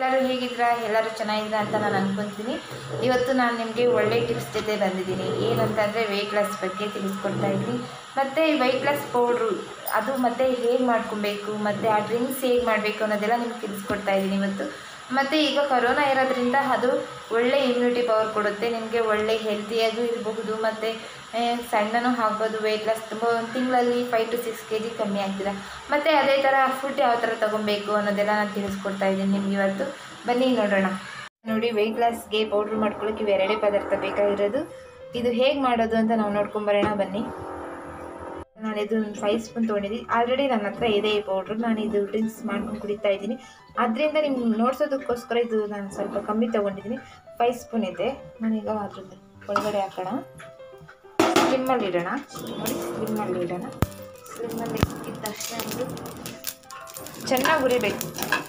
ಎಲ್ಲರೂ ಹೇಗಿದ್ದೀರಾ ಎಲ್ಲರೂ ಚೆನ್ನಾಗಿದ್ದೀರಾ ಅಂತ ನಾನು ಅನ್ಕೊತೀನಿ ಇವತ್ತು ನಾನು ನಿಮಗೆ ಒಳ್ಳೆ ಟಿಪ್ಸ್ ಜೊತೆ ಬಂದಿದ್ದೀನಿ ಏನಂತಂದರೆ ವೆಯ್ಟ್ ಲಾಸ್ ಬಗ್ಗೆ ತಿಳಿಸ್ಕೊಡ್ತಾ ಇದ್ದೀನಿ ಮತ್ತು ಈ ವೆಯ್ಟ್ ಲಾಸ್ ಪೌಡ್ರು ಅದು ಮತ್ತು ಹೇಗೆ ಮಾಡ್ಕೊಬೇಕು ಮತ್ತು ಆ ಡ್ರಿಂಕ್ಸ್ ಹೇಗೆ ಮಾಡಬೇಕು ಅನ್ನೋದೆಲ್ಲ ನಿಮ್ಗೆ ತಿಳಿಸ್ಕೊಡ್ತಾ ಇದ್ದೀನಿ ಇವತ್ತು ಮತ್ತು ಈಗ ಕೊರೋನಾ ಇರೋದ್ರಿಂದ ಅದು ಒಳ್ಳೆ ಇಮ್ಯುನಿಟಿ ಪವರ್ ಕೊಡುತ್ತೆ ನಿಮಗೆ ಒಳ್ಳೆ ಹೆಲ್ತಿಯಾಗೂ ಇರಬಹುದು ಮತ್ತು ಸಣ್ಣನೂ ಆಗ್ಬೋದು ವೆಯ್ಟ್ ಲಾಸ್ ತುಂಬ ಒಂದು ತಿಂಗಳಲ್ಲಿ five to six K G ಕಮ್ಮಿ ಆಗ್ತೀರಾ ಮತ್ತು ಅದೇ ಥರ ಫುಡ್ ಯಾವ ಥರ ತೊಗೊಬೇಕು ಅನ್ನೋದೆಲ್ಲ ನಾನು ತಿಳಿಸ್ಕೊಡ್ತಾ ಇದ್ದೀನಿ ನಿಮ್ಗೆ ಇವತ್ತು ಬನ್ನಿ ನೋಡೋಣ ನೋಡಿ ವೆಯ್ಟ್ ಲಾಸ್ಗೆ ಪೌಡ್ರ್ ಮಾಡ್ಕೊಳ್ಳೋಕೆ ಇವೆರಡೇ ಪದಾರ್ಥ ಬೇಕಾಗಿರೋದು ಇದು ಹೇಗೆ ಮಾಡೋದು ಅಂತ ನಾವು ನೋಡ್ಕೊಂಬರೋಣ ಬನ್ನಿ ನಾನು ಇದು ಫೈವ್ ಸ್ಪೂನ್ ತೊಗೊಂಡಿದ್ದೀನಿ ಆಲ್ರೆಡಿ ನನ್ನ ಹತ್ರ ಇದೆ ಈ ಪೌಡ್ರು ನಾನು ಇದು ಡ್ರಿಂಕ್ಸ್ ಮಾಡ್ಕೊಂಡು ಕುಡಿತಾ ಇದ್ದೀನಿ ಅದರಿಂದ ನಿಮ್ಗೆ ನೋಡ್ಸೋದಕ್ಕೋಸ್ಕರ ಇದು ನಾನು ಸ್ವಲ್ಪ ಕಮ್ಮಿ ತೊಗೊಂಡಿದ್ದೀನಿ ಫೈವ್ ಸ್ಪೂನ್ ಇದೆ ನಾನೀಗ ಅದ್ರದ್ದು ಒಳಗಡೆ ಹಾಕೋಣ ಸ್ಲಿಮ್ಮಲ್ಲಿ ಇಡೋಣ ನೋಡಿ ಸ್ಲಿಮ್ಮಲ್ಲಿ ಇಡೋಣ ಸ್ಲಿಮ್ಮಲ್ಲಿ ಇದ್ದ ತಕ್ಷಣ ಇದು ಚೆನ್ನಾಗಿ ಹುರಿಬೇಕು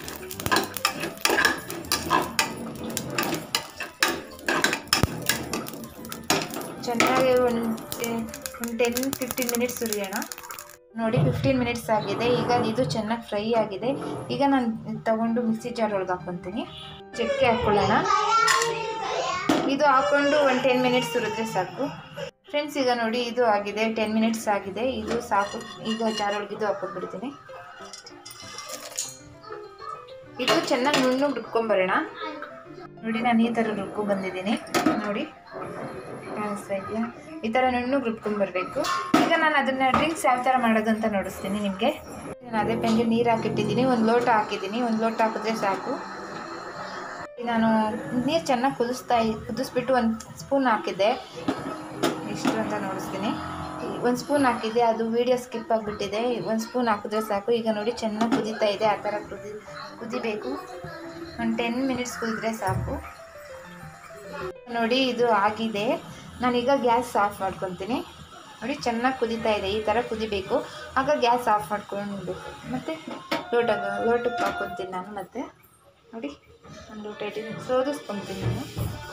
ಚೆನ್ನಾಗಿ ಒಂದು ಒಂದು ಟೆನ್ ಫಿಫ್ಟೀನ್ ಮಿನಿಟ್ಸ್ ಹುರಿಯೋಣ ನೋಡಿ ಫಿಫ್ಟೀನ್ ಮಿನಿಟ್ಸ್ ಆಗಿದೆ ಈಗ ಇದು ಚೆನ್ನಾಗಿ ಫ್ರೈ ಆಗಿದೆ ಈಗ ನಾನು ತಗೊಂಡು ಮಿಕ್ಸಿ ಜಾರ್ ಒಳಗೆ ಹಾಕ್ಕೊತೀನಿ ಚಕ್ಕೆ ಹಾಕ್ಕೊಳ್ಳೋಣ ಇದು ಹಾಕ್ಕೊಂಡು ಒಂದು ಟೆನ್ ಮಿನಿಟ್ಸ್ ಹುರಿದ್ರೆ ಸಾಕು ಫ್ರೆಂಡ್ಸ್ ಈಗ ನೋಡಿ ಇದು ಆಗಿದೆ ಟೆನ್ ಮಿನಿಟ್ಸ್ ಆಗಿದೆ ಇದು ಸಾಕು ಈಗ ಜಾರ್ ಒಳಗೆ ಇದು ಹಾಕ್ಕೊಂಡ್ಬಿಡ್ತೀನಿ ಇದು ಚೆನ್ನಾಗಿ ನುಣ್ಣಗೆ ರುಬ್ಕೊಂಬರೋಣ ನೋಡಿ ನಾನು ಈ ಥರ ರುಬ್ಕೊಂಡು ಬಂದಿದ್ದೀನಿ ನೋಡಿ ಕಾಣಿಸ್ತಾ ಇದೆಯಾ ಈ ಥರ ನುಣ್ಣಗೆ ರುಬ್ಕೊಂಬರ್ಬೇಕು ಈಗ ನಾನು ಅದನ್ನು ಡ್ರಿಂಕ್ಸ್ ಯಾವ ಥರ ಮಾಡೋದು ಅಂತ ನೋಡಿಸ್ತೀನಿ ನಿಮಗೆ ನಾನು ಅದೇ ಪೆನ್ಗೆ ನೀರು ಹಾಕಿಟ್ಟಿದ್ದೀನಿ ಒಂದು ಲೋಟ ಹಾಕಿದ್ದೀನಿ ಒಂದು ಲೋಟ ಹಾಕಿದ್ರೆ ಸಾಕು ನಾನು ನೀರು ಚೆನ್ನಾಗಿ ಕುದಿಸ್ತಾ ಕುದಿಸ್ಬಿಟ್ಟು ಒಂದು ಸ್ಪೂನ್ ಹಾಕಿದ್ದೆ ಎಷ್ಟು ಅಂತ ನೋಡಿಸ್ತೀನಿ ಒಂದು ಸ್ಪೂನ್ ಹಾಕಿದ್ದೆ ಅದು ವೀಡಿಯೋ ಸ್ಕಿಪ್ ಆಗಿಬಿಟ್ಟಿದೆ ಒಂದು ಸ್ಪೂನ್ ಹಾಕಿದ್ರೆ ಸಾಕು ಈಗ ನೋಡಿ ಚೆನ್ನಾಗಿ ಕುದೀತಾ ಇದೆ ಆ ಥರ ಕುದಿ ಕುದಿಬೇಕು ಒಂದು ಟೆನ್ ಮಿನಿಟ್ಸ್ ಕುದಿದ್ರೆ ಸಾಕು ನೋಡಿ ಇದು ಆಗಿದೆ ನಾನೀಗ ಗ್ಯಾಸ್ ಆಫ್ ಮಾಡ್ಕೊತೀನಿ ನೋಡಿ ಚೆನ್ನಾಗಿ ಕುದೀತಾ ಇದೆ ಈ ಥರ ಕುದಿಬೇಕು ಆಗ ಗ್ಯಾಸ್ ಆಫ್ ಮಾಡ್ಕೊಳ್ಬೇಕು ಮತ್ತು ಲೋಟ ಲೋಟಕ್ಕೆ ಹಾಕ್ಕೊತೀನಿ ನಾನು ಮತ್ತೆ ನೋಡಿ ಒಂದು ಲೋಟ ಇಟ್ಟಿದ್ದೀನಿ ಸೋದಿಸ್ಕೊತೀನಿ ನಾನು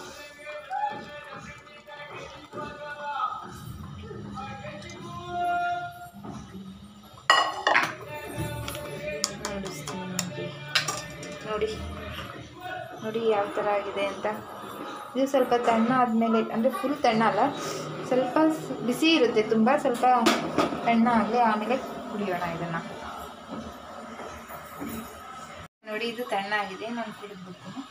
ನೋಡಿಸ್ತೀನಿ ನಿಮಗೆ ನೋಡಿ ನೋಡಿ ಯಾವ ಥರ ಆಗಿದೆ ಅಂತ ಇದು ಸ್ವಲ್ಪ ತಣ್ಣ ಆದಮೇಲೆ ಅಂದರೆ ಫುಲ್ ತಣ್ಣ ಅಲ್ಲ ಸ್ವಲ್ಪ ಸ್- ಬಿಸಿ ಇರುತ್ತೆ ತುಂಬ ಸ್ವಲ್ಪ ತಣ್ಣ ಆಗಲಿ ಆಮೇಲೆ ಕುಡಿಯೋಣ ಇದನ್ನು ನೋಡಿ ಇದು ತಣ್ಣ ಆಗಿದೆ ನಾನು ಕುಡಿದ್ಬಿಡ್ತೀನಿ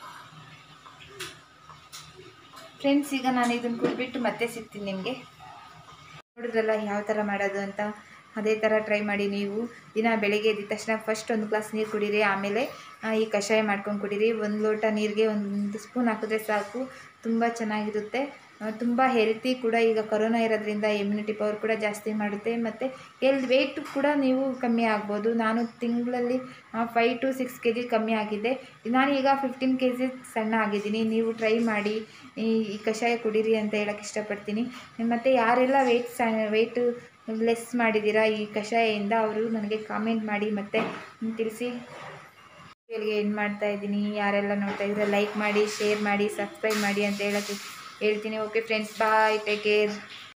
ಫ್ರೆಂಡ್ಸ್ ಈಗ ನಾನು ಇದನ್ನು ಕುಡಿದ್ಬಿಟ್ಟು ಮತ್ತೆ ಸಿಗ್ತೀನಿ ನಿಮಗೆ ನೋಡಿದ್ರಲ್ಲ ಯಾವ ಥರ ಮಾಡೋದು ಅಂತ ಅದೇ ಥರ ಟ್ರೈ ಮಾಡಿ ನೀವು ದಿನ ಬೆಳಿಗ್ಗೆ ಎದ್ದ ತಕ್ಷಣ ಫಸ್ಟ್ ಒಂದು ಗ್ಲಾಸ್ ನೀರು ಕುಡೀರಿ ಆಮೇಲೆ ಆ, ಈ ಕಷಾಯ ಮಾಡ್ಕೊಂಡು ಕುಡೀರಿ ಒಂದು ಲೋಟ ನೀರಿಗೆ ಒಂದು ಸ್ಪೂನ್ ಹಾಕಿದ್ರೆ ಸಾಕು ತುಂಬ ಚೆನ್ನಾಗಿರುತ್ತೆ ತುಂಬ ಹೆಲ್ತಿ ಕೂಡ ಈಗ ಕೊರೋನಾ ಇರೋದ್ರಿಂದ ಇಮ್ಯುನಿಟಿ ಪವರ್ ಕೂಡ ಜಾಸ್ತಿ ಮಾಡುತ್ತೆ ಮತ್ತು ಎಲ್ ವೆಯ್ಟ್ ಕೂಡ ನೀವು ಕಮ್ಮಿ ಆಗ್ಬೋದು ನಾನು ತಿಂಗಳಲ್ಲಿ five to six K G ಕಮ್ಮಿ ಆಗಿದೆ ನಾನೀಗ ಫಿಫ್ಟೀನ್ ಕೆ ಜಿ ಸಣ್ಣ ಆಗಿದ್ದೀನಿ ನೀವು ಟ್ರೈ ಮಾಡಿ ಈ ಈ ಕಷಾಯ ಕುಡೀರಿ ಅಂತ ಹೇಳಕ್ಕೆ ಇಷ್ಟಪಡ್ತೀನಿ ಮತ್ತು ಯಾರೆಲ್ಲ ವೆಯ್ಟ್ ಸ ವೆಯ್ಟು ಲೆಸ್ ಮಾಡಿದ್ದೀರಾ ಈ ಕಷಾಯದಿಂದ ಅವರು ನನಗೆ ಕಾಮೆಂಟ್ ಮಾಡಿ ಮತ್ತು ತಿಳಿಸಿ ಇಲ್ಲಿಗೆ ಏನು ಮಾಡ್ತಾ ಇದ್ದೀನಿ ಯಾರೆಲ್ಲ ನೋಡ್ತಾ ಇದ್ದೀರಾ ಲೈಕ್ ಮಾಡಿ ಶೇರ್ ಮಾಡಿ ಸಬ್ಸ್ಕ್ರೈಬ್ ಮಾಡಿ ಅಂತ ಹೇಳಕ್ಕೆ ಹೇಳ್ತೀನಿ okay friends bye take care